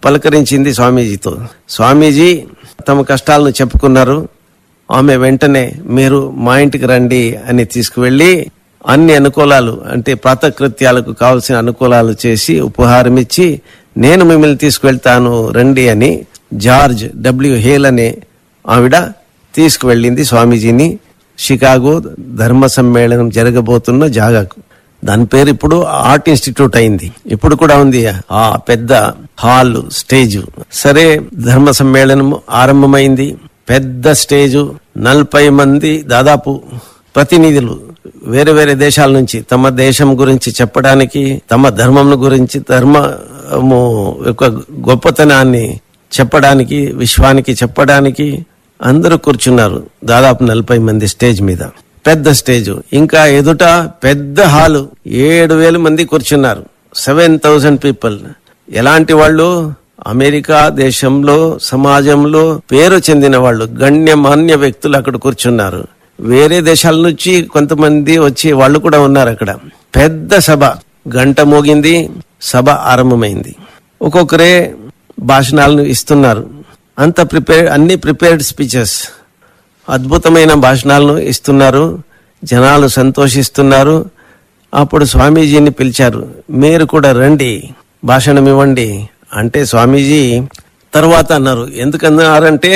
పలకరించింది స్వామీజీతో స్వామీజీ తమ కష్టాలను చెప్పుకున్నారు ఆమె వెంటనే మీరు మా ఇంటికి రండి అని తీసుకువెళ్లి అన్ని అనుకూలాలు అంటే ప్రాతకృత్యాలకు కావలసిన అనుకూలాలు చేసి ఉపహారం ఇచ్చి నేను మిమ్మల్ని తీసుకువెళ్తాను రండి అని జార్జ్ డబ్ల్యూ హేల్ అనే ఆవిడ తీసుకువెళ్ళింది స్వామీజీని షికాగో ధర్మ సమ్మేళనం జరగబోతున్న జాగాకు దాని పేరు ఇప్పుడు ఆర్ట్ ఇన్స్టిట్యూట్ అయింది ఇప్పుడు కూడా ఉంది ఆ పెద్ద హాల్ స్టేజ్ సరే ధర్మ సమ్మేళనం ఆరంభమైంది పెద్ద స్టేజ్ నలభై మంది దాదాపు ప్రతినిధులు వేరే వేరే దేశాల నుంచి తమ దేశం గురించి చెప్పడానికి తమ ధర్మం గురించి ధర్మము యొక్క గొప్పతనాన్ని చెప్పడానికి విశ్వానికి చెప్పడానికి అందరూ కూర్చున్నారు దాదాపు నలభై మంది స్టేజ్ మీద పెద్ద స్టేజ్ ఇంకా ఎదుట పెద్ద హాలు ఏడు వేల మంది కూర్చున్నారు సెవెన్ థౌసండ్ పీపుల్ ఎలాంటి వాళ్ళు అమెరికా దేశంలో సమాజంలో పేరు చెందిన వాళ్ళు గణ్యమాన్య వ్యక్తులు అక్కడ కూర్చున్నారు వేరే దేశాల నుంచి కొంతమంది వచ్చి వాళ్ళు కూడా ఉన్నారు అక్కడ పెద్ద సభ గంట మోగింది సభ ఆరంభమైంది ఒక్కొక్కరే భాషణాలను ఇస్తున్నారు అంత ప్రిపేర్ అన్ని ప్రిపేర్డ్ స్పీచెస్ అద్భుతమైన భాషణాలను ఇస్తున్నారు జనాలు సంతోషిస్తున్నారు అప్పుడు స్వామీజీని పిలిచారు మీరు కూడా రండి భాషణం ఇవ్వండి అంటే స్వామీజీ తర్వాత అన్నారు ఎందుకన్నారంటే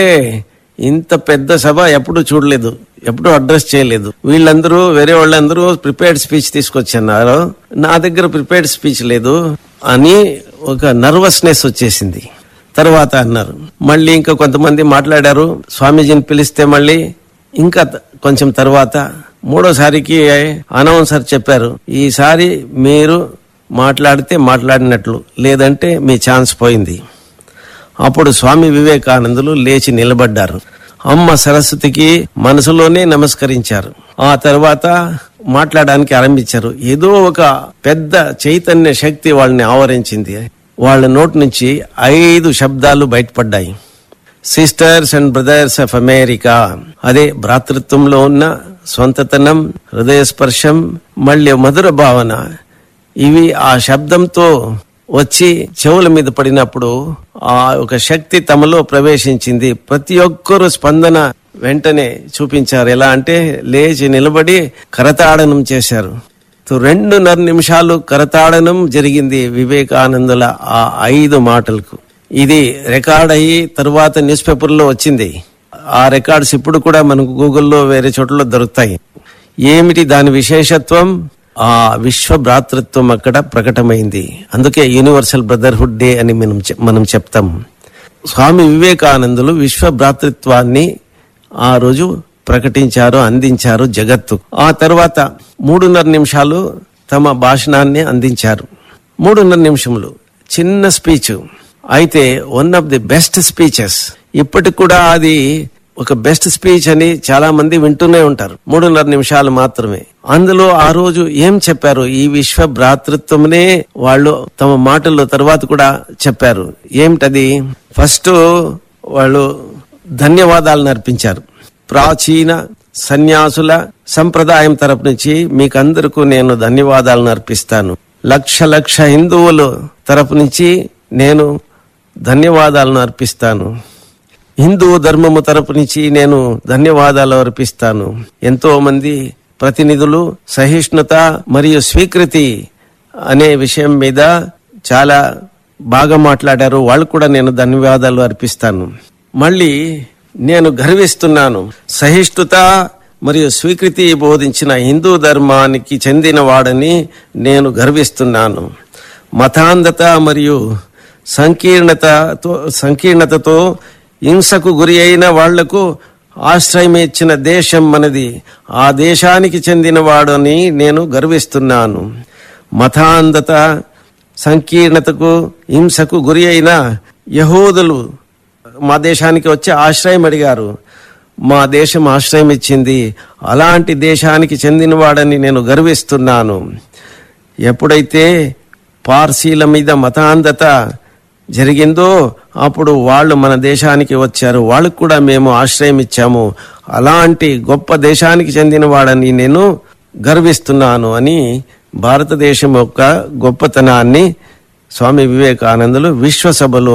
ఇంత పెద్ద సభ ఎప్పుడు చూడలేదు ఎప్పుడు అడ్రస్ చేయలేదు వీళ్ళందరూ వేరే వాళ్ళందరూ ప్రిపేర్డ్ స్పీచ్ తీసుకొచ్చన్నారు నా దగ్గర ప్రిపేర్డ్ స్పీచ్ లేదు అని ఒక నర్వస్నెస్ వచ్చేసింది తర్వాత అన్నారు మళ్ళీ ఇంకా కొంతమంది మాట్లాడారు స్వామీజీని పిలిస్తే మళ్ళీ ఇంకా త- కొంచెం తర్వాత మూడోసారికి అనౌన్సర్ చెప్పారు ఈసారి మీరు మాట్లాడితే మాట్లాడినట్లు లేదంటే మీ ఛాన్స్ పోయింది అప్పుడు స్వామి వివేకానందులు లేచి నిలబడ్డారు అమ్మ సరస్వతికి మనసులోనే నమస్కరించారు ఆ తర్వాత మాట్లాడడానికి ఆరంభించారు ఏదో ఒక పెద్ద చైతన్య శక్తి వాళ్ళని ఆవరించింది వాళ్ళ నోటి నుంచి ఐదు శబ్దాలు బయటపడ్డాయి sisters and brothers of America అదే భ్రాతృత్వంలో ఉన్న స్వంతతనం హృదయ స్పర్శం మళ్ళీ మధుర భావన ఇవి ఆ శబ్దంతో వచ్చి చెవుల మీద పడినప్పుడు ఆ ఒక శక్తి తమలో ప్రవేశించింది ప్రతి ఒక్కరూ స్పందన వెంటనే చూపించారు ఎలా అంటే లేచి నిలబడి కరతాడనం చేశారు తో రెండున్నర నిమిషాలు కరతాడనం జరిగింది వివేకానందుల ఆ ఐదు మాటలకు ఇది రికార్డ్ అయ్యి తరువాత న్యూస్ పేపర్లో వచ్చింది ఆ రికార్డ్స్ ఇప్పుడు కూడా మనకు గూగుల్లో వేరే చోట్ల దొరుకుతాయి ఏమిటి దాని విశేషత్వం ఆ విశ్వ భ్రాతృత్వం అక్కడ ప్రకటమైంది అందుకే యూనివర్సల్ బ్రదర్హుడ్ డే అని మనం చె- మనం చెప్తాం స్వామి వివేకానందులు విశ్వ భ్రాతృత్వాన్ని ఆ రోజు ప్రకటించారు అందించారు జగత్తు ఆ తర్వాత మూడున్నర నిమిషాలు తమ భాషణాన్ని అందించారు మూడున్నర నిమిషములు చిన్న స్పీచ్ అయితే one of the best speeches ఇప్పటికి కూడా అది ఒక బెస్ట్ స్పీచ్ అని చాలా మంది వింటూనే ఉంటారు మూడున్నర నిమిషాలు మాత్రమే అందులో ఆ రోజు ఏం చెప్పారు ఈ విశ్వ భ్రాతృత్వమునే వాళ్ళు తమ మాటల్లో తర్వాత కూడా చెప్పారు ఏమిటది ఫస్ట్ వాళ్ళు ధన్యవాదాలను అర్పించారు ప్రాచీన సన్యాసుల సంప్రదాయం తరపు నుంచి మీకందరకు నేను ధన్యవాదాలను అర్పిస్తాను లక్ష లక్ష హిందువులు తరపు నుంచి నేను ధన్యవాదాలను అర్పిస్తాను హిందూ ధర్మము తరపు నుంచి నేను ధన్యవాదాలు అర్పిస్తాను ఎంతో మంది ప్రతినిధులు సహిష్ణుత మరియు స్వీకృతి అనే విషయం మీద చాలా బాగా మాట్లాడారు వాళ్ళు కూడా నేను ధన్యవాదాలు అర్పిస్తాను మళ్ళీ నేను గర్విస్తున్నాను సహిష్ణుత మరియు స్వీకృతి బోధించిన హిందూ ధర్మానికి చెందిన వాడని నేను గర్విస్తున్నాను మతాంధత మరియు సంకీర్ణతతో సంకీర్ణతతో హింసకు గురి అయిన వాళ్లకు ఆశ్రయం ఇచ్చిన దేశం మనది ఆ దేశానికి చెందినవాడని నేను గర్విస్తున్నాను మతాంధత సంకీర్ణతకు హింసకు గురి అయిన యహూదులు మా దేశానికి వచ్చి ఆశ్రయం అడిగారు మా దేశం ఆశ్రయం ఇచ్చింది అలాంటి దేశానికి చెందినవాడని నేను గర్విస్తున్నాను ఎప్పుడైతే పార్సీల మీద మతాంధత జరిగిందో అప్పుడు వాళ్ళు మన దేశానికి వచ్చారు వాళ్ళకు కూడా మేము ఆశ్రయం ఇచ్చాము అలాంటి గొప్ప దేశానికి చెందిన వాడని నేను గర్విస్తున్నాను అని భారతదేశం యొక్క గొప్పతనాన్ని స్వామి వివేకానందులు విశ్వసభలో